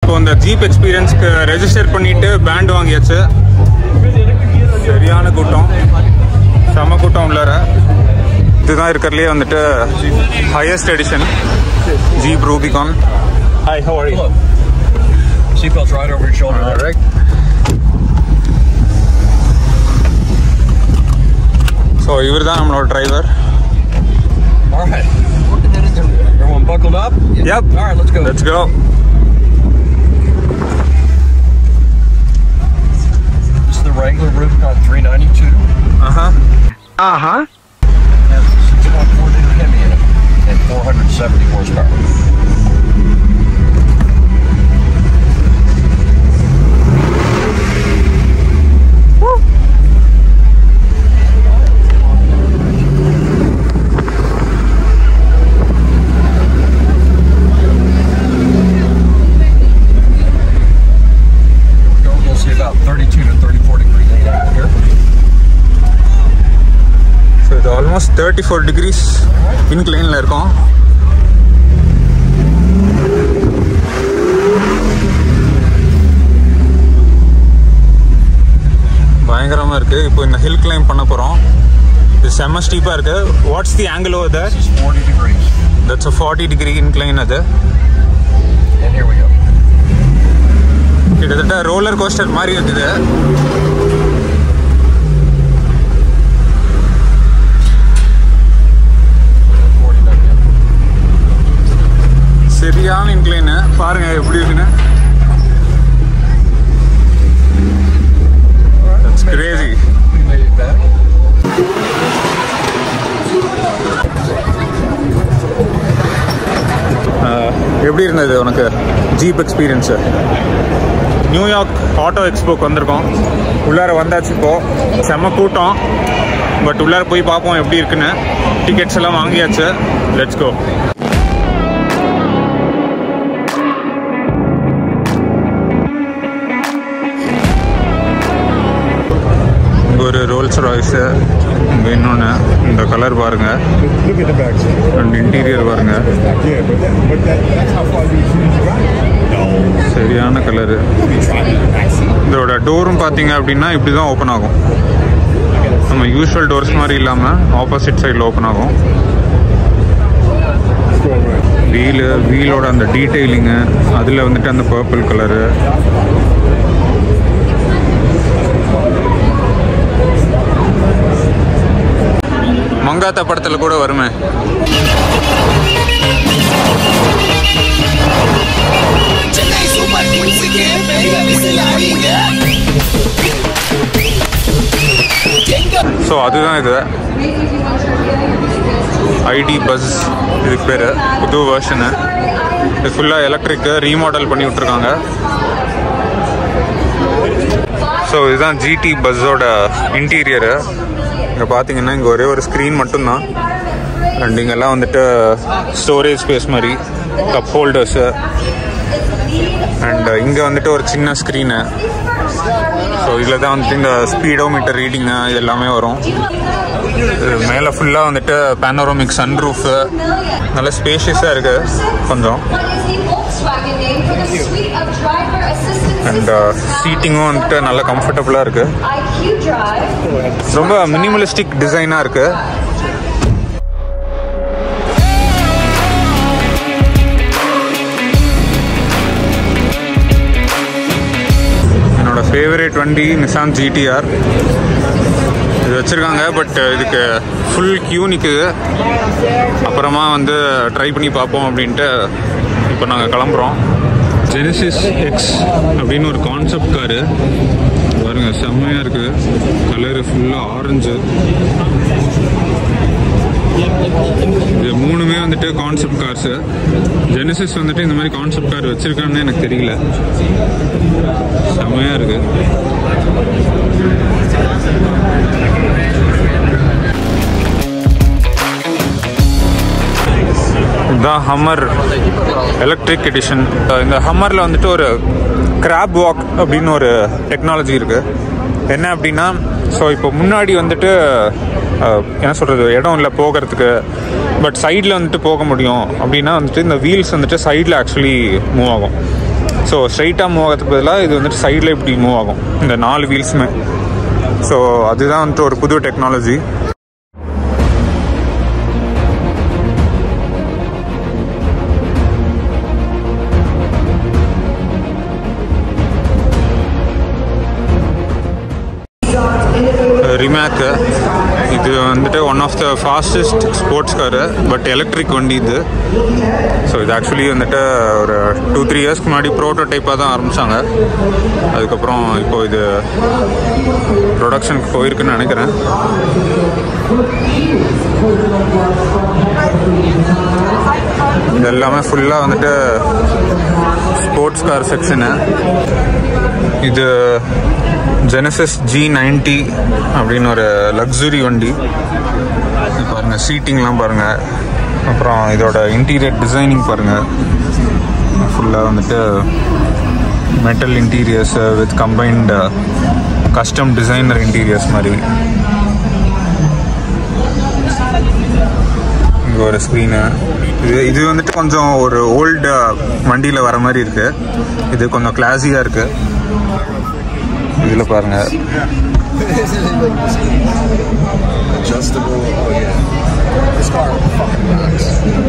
இப்போ இந்த ஜீப் எக்ஸ்பீரியன்ஸ்க்கு ரெஜிஸ்டர் பண்ணிட்டு பேண்ட் வாங்கியாச்சு சரியான கூட்டம் செம கூட்டம் உள்ளார இதுதான் இருக்கிறதுலே வந்துட்டு highest edition Jeep Rubicon hi how are you Seatbelt's right over your shoulder. there. Alright. So இவர் தான் நம்மளோட driver All right. Everyone buckled up? Yep. All right, let's go. Let's go This is the Wrangler Rubicon 392. ஆஹா It has a 6.4 liter Hemi in it and 470 horsepower. Go, We'll see about 32 to 34 degree lean angle here. So இது almost thirty four degrees இன்க்ளைனில் இருக்கும் பயங்கரமாக இருக்குது இப்போ இந்த hill claim பண்ண போகிறோம் இது செம்ம ஸ்டீப்பாக இருக்குது what's the angle over that This is 40 degrees. That's a forty degree incline அது And here we go. கிட்டத்தட்ட ரோலர் கோஸ்டர் மாதிரி இருக்குது Forty nine. சரியான இன்க்ளைனு பாருங்க எப்படி இருக்குன்னு That's crazy. We made it back. எப்படி இருந்தது உனக்கு ஜீப் எக்ஸ்பீரியன்ஸு நியூயார்க் ஆட்டோ எக்ஸ்போக்கு வந்திருக்கோம் உள்ளார வந்தாச்சு இப்போ செம்ம கூட்டம் பட் உள்ளார போய் பார்ப்போம் எப்படி இருக்குன்னு டிக்கெட்ஸ் எல்லாம் வாங்கியாச்சு லெட்ஸ் கோ இங்க ஒரு ரோல்ஸ் ராய்ஸு இங்கே இன்னொன்று இந்த கலர் பாருங்கள் Look at the back. sir. And interior பாருங்கள் Yeah, but, that, but that, that's how far you choose to ride. No. சரியான colour We'll be trying in the back seat. இதோட டோரும் பார்த்தீங்க அப்படின்னா இப்படி தான் ஓப்பன் ஆகும் நம்ம யூஸ்வல் டோர்ஸ் மாதிரி இல்லாமல் ஆப்போசிட் சைடில் ஓப்பன் ஆகும் Let's go right. வீலு வீலோட அந்த டீட்டெயிலிங்கு அதில் வந்துட்டு அந்த பர்பிள் கலரு மங்காத்தா படத்தில் கூட வருமே Chennai Super Kings के मेगा बिसलाएंगे ஸோ அதுதான் இது ஐடி பஸ் இதுக்கு பேர் புது வேர்ஷனு இது ஃபுல்லாக எலக்ட்ரிக்கு ரீமாடல் பண்ணி விட்ருக்காங்க ஸோ இதுதான் ஜிடி பஸ்ஸோட இன்டீரியரு இங்கே பார்த்தீங்கன்னா இங்கே ஒரே ஒரு ஸ்க்ரீன் மட்டும்தான் அண்ட் இங்கெல்லாம் வந்துட்டு ஸ்டோரேஜ் ஸ்பேஸ் மாதிரி கப் ஹோல்டர்ஸு அண்ட் இங்கே வந்துட்டு ஒரு சின்ன ஸ்க்ரீனு ஸோ இதில் தான் வந்துட்டு இந்த ஸ்பீடோமீட்டர் ரீடிங்கு இது எல்லாமே வரும் இது மேலே ஃபுல்லாக வந்துட்டு பேனோரோமிக் சன்ரூஃபு நல்ல ஸ்பேஷியஸாக இருக்குது கொஞ்சம் Volkswagen name for the suite of driver assistance and சீட்டிங்கும் வந்துட்டு நல்ல கம்ஃபர்டபுளாக இருக்குது IQ Drive. ரொம்ப மினிமலிஸ்டிக் டிசைனாக இருக்குது என்னோட ஃபேவரட் வண்டி நிசான் ஜிடிஆர் இது வச்சுருக்காங்க பட் இதுக்கு ஃபுல் கியூ நிற்குது அப்புறமா வந்து ட்ரை பண்ணி பார்ப்போம் அப்படின்ட்டு இப்போ நாங்கள் கிளம்புறோம் ஜெனிசிஸ் எக்ஸ் அப்படின்னு ஒரு கான்செப்ட் காரு பாருங்க செம்மையாக இருக்குது கலரு ஃபுல்லாக ஆரஞ்சு இது மூணுமே வந்துட்டு கான்செப்ட் கார்ஸு ஜெனிசிஸ் வந்துட்டு இந்த மாதிரி கான்செப்ட் கார் வச்சிருக்கான்னு எனக்கு தெரியல செம்மையாக இருக்கு இதுதான் ஹம்மர் எலக்ட்ரிக் எடிஷன் இந்த ஹம்மரில் வந்துட்டு ஒரு கிராப் வாக் அப்படின்னு ஒரு டெக்னாலஜி இருக்குது என்ன அப்படின்னா ஸோ இப்போ முன்னாடி வந்துட்டு அஹ், என்ன சொல்கிறது இடம் இல்லை போகிறதுக்கு பட் சைடில் வந்துட்டு போக முடியும் அப்படின்னா வந்துட்டு இந்த வீல்ஸ் வந்துட்டு சைடில் ஆக்சுவலி மூவ் ஆகும் ஸோ ஸ்ட்ரைட்டாக மூவ் ஆகிறதுக்கு பதிலாக இது வந்துட்டு சைடில் இப்படி மூவ் ஆகும் இந்த நாலு வீல்ஸுமே ஸோ அதுதான் வந்துட்டு ஒரு புது டெக்னாலஜி ரிமேக்கு இது வந்துட்டு one of the fastest sports car but electric வண்டி இது ஸோ இது ஆக்சுவலி வந்துட்டு ஒரு டூ த்ரீ இயர்ஸ்க்கு முன்னாடி ப்ரோட்டோடைப்பாக தான் ஆரம்பித்தாங்க அதுக்கப்புறம் இப்போ இது ப்ரொடக்ஷனுக்கு போயிருக்குன்னு நினைக்கிறேன் இது எல்லாமே ஃபுல்லாக வந்துட்டு ஸ்போர்ட்ஸ் கார் செக்ஷனு இது ஜெனசிஸ் ஜி நைன்டி அப்படின்னு ஒரு லக்ஸுரி வண்டி இது பாருங்க சீட்டிங்லாம் பாருங்க அப்புறம் இதோட இன்டீரியர் டிசைனிங் பாருங்க ஃபுல்லாக வந்துட்டு metal interiors with combined custom designer interiors மாதிரி இங்கே ஒரு ஸ்க்ரீனு இது இது வந்துட்டு கொஞ்சம் ஒரு ஓல்டு வண்டியில் வர மாதிரி இருக்கு இது கொஞ்சம் கிளாஸியாக இருக்கு இதில் பாருங்க Adjustable. Oh yeah. This car fucking rocks.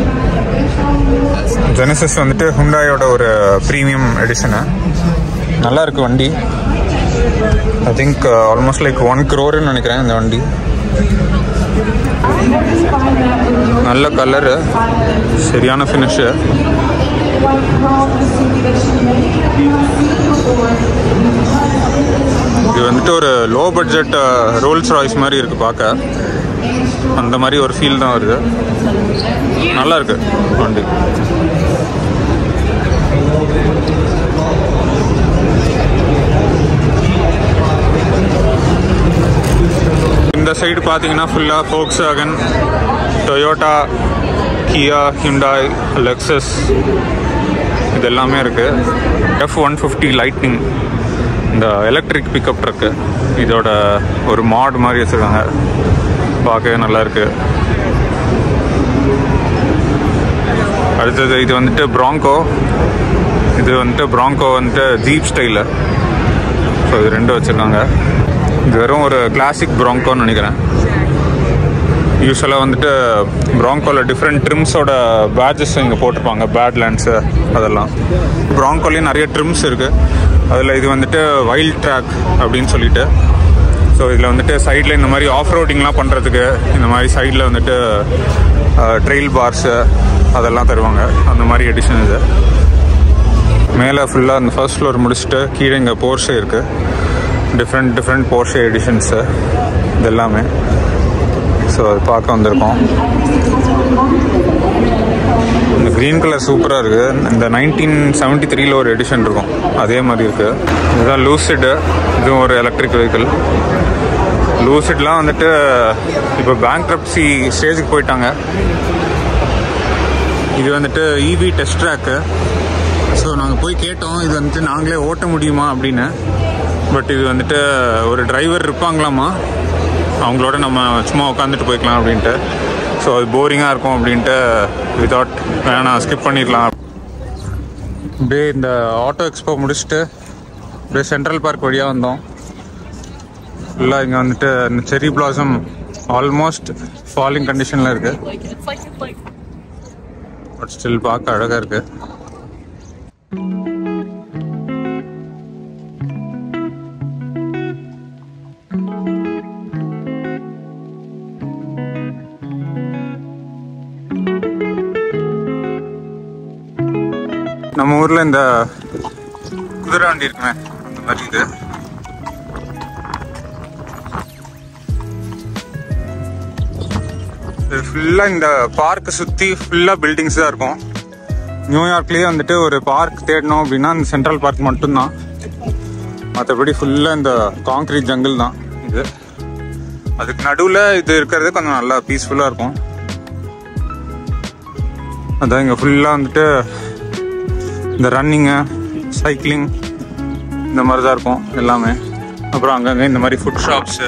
Genesis வந்துட்டு ஹுண்டாயோட ஒரு ப்ரீமியம் எடிஷனு நல்லா இருக்கு வண்டி I think almost like one க்ரோர்னு நினைக்கிறேன் இந்த வண்டி நல்ல கலரு சரியான ஃபினிஷு இது வந்துட்டு ஒரு லோ பட்ஜெட் ரோல்ஸ் ராய்ஸ் மாதிரி இருக்கு பார்க்க அந்த மாதிரி ஒரு ஃபீல் தான் வருது நல்லா இருக்கு வண்டி இந்த சைடு பார்த்தீங்கன்னா ஃபுல்லாக Volkswagen Toyota Kia Hyundai Lexus இது எல்லாமே இருக்கு எஃப் ஒன் ஃபிஃப்டி லைட்னிங் இந்த எலக்ட்ரிக் பிக்கப் ட்ரக்கு இதோட ஒரு மாட் மாதிரி வச்சுருக்காங்க பார்க்கவே நல்லா இருக்கு அடுத்தது இது வந்துட்டு ப்ராங்கோ இது வந்துட்டு ப்ராங்கோ வந்துட்டு ஜீப் ஸ்டைலு ஸோ இது ரெண்டும் வச்சுருக்காங்க இது வெறும் ஒரு கிளாசிக் ப்ராங்கோன்னு நினைக்கிறேன் யூஸ்வலாக வந்துட்டு ப்ராங்கோவில் டிஃப்ரெண்ட் ட்ரிம்ஸோட பேட்ஜஸ் இங்கே போட்டிருப்பாங்க பேட்லேண்ட்ஸு அதெல்லாம் ப்ராங்கோலேயும் நிறைய ட்ரிம்ஸ் இருக்குது அதில் இது வந்துட்டு வைல்ட் ட்ராக் அப்படின்னு சொல்லிட்டு ஸோ இதில் வந்துட்டு சைடில் இந்த மாதிரி ஆஃப் ரோடிங்லாம் பண்ணுறதுக்கு இந்த மாதிரி சைடில் வந்துட்டு ட்ரெயில் பார்ஸு அதெல்லாம் தருவாங்க அந்த மாதிரி எடிஷன் இது மேலே ஃபுல்லாக அந்த ஃபர்ஸ்ட் ஃப்ளோர் முடிச்சுட்டு கீழே இங்கே போர்ஷே இருக்குது டிஃப்ரெண்ட் டிஃப்ரெண்ட் போர்ஷே எடிஷன்ஸு இது எல்லாமே ஸோ அது பார்க்க வந்திருக்கோம் இந்த க்ரீன் கலர் சூப்பராக இருக்குது இந்த நைன்டீன் செவன்ட்டி த்ரீல ஒரு எடிஷன் இருக்கும் அதே மாதிரி இருக்குது இதுதான் லூசிடு இதுவும் ஒரு எலக்ட்ரிக் வெஹிக்கிள் லூசிட்லாம் வந்துட்டு இப்போ பேங்க்ரப்சி ஸ்டேஜுக்கு போயிட்டாங்க இது வந்துட்டு இவி டெஸ்ட் ட்ராக்கு ஸோ நாங்கள் போய் கேட்டோம் இது வந்துட்டு நாங்களே ஓட்ட முடியுமா அப்படின்னு பட் இது வந்துட்டு ஒரு டிரைவர் இருப்பாங்களாமா அவங்களோட நம்ம சும்மா உட்காந்துட்டு போய்க்கலாம் அப்படின்ட்டு ஸோ அது போரிங்காக இருக்கும் அப்படின்ட்டு வித்தவுட் வேணாம் ஸ்கிப் பண்ணிடலாம் அப்படியே இந்த ஆட்டோ எக்ஸ்போ முடிச்சுட்டு அப்படியே சென்ட்ரல் பார்க் வழியாக வந்தோம் ஃபுல்லாக இங்கே வந்துட்டு இந்த செரி பிளாசம் ஆல்மோஸ்ட் ஃபாலிங் கண்டிஷனில் இருக்குது பட் ஸ்டில் பார்க்க அழகாக இருக்குது நம்ம ஊர்ல இந்த குதிரை வண்டி இருக்குமே அந்த மாதிரி இது இது ஃபுல்லா இந்த பார்க் சுத்தி ஃபுல்லா பில்டிங்ஸ் தான் இருக்கும் நியூயார்க்லயே வந்துட்டு ஒரு பார்க் தேடணும் அப்படின்னா இந்த சென்ட்ரல் பார்க் மட்டும்தான் மற்றபடி ஃபுல்லா இந்த காங்கிரீட் ஜங்கிள் தான் இது அதுக்கு நடுவில் இது இருக்கிறது கொஞ்சம் நல்லா பீஸ்ஃபுல்லாக இருக்கும் அதான் இங்கே ஃபுல்லாக வந்துட்டு இந்த ரன்னிங்கு சைக்கிளிங் இந்த மாதிரி தான் இருக்கும் எல்லாமே அப்புறம் அங்கங்கே இந்த மாதிரி ஃபுட் ஷாப்ஸு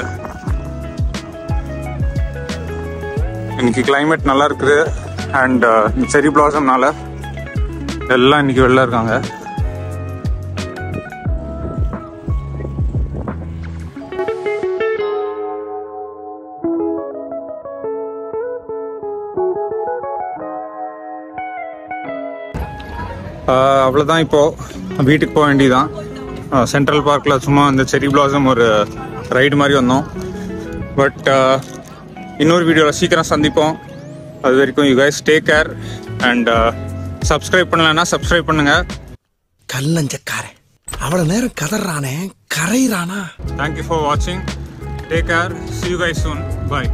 இன்னைக்கு கிளைமேட் நல்லா இருக்குது அண்ட் செரி பிளாசம்னால எல்லாம் இன்னைக்கு வெளில இருக்காங்க அவ்வளோதான் இப்போது வீட்டுக்கு போக வேண்டியதான் சென்ட்ரல் பார்க்கில் சும்மா அந்த செரி பிளாசம் ஒரு ரைடு மாதிரி வந்தோம் பட் இன்னொரு வீடியோவில் சீக்கிரம் சந்திப்போம் அது வரைக்கும் you guys take care and subscribe பண்ணலைன்னா சப்ஸ்கிரைப் பண்ணுங்கள் கல்லஞ்சக்காரன் அவ்வளவு நேரம் கதறானே கரையிறானா தேங்க்யூ ஃபார் வாட்சிங் take care see you guys soon bye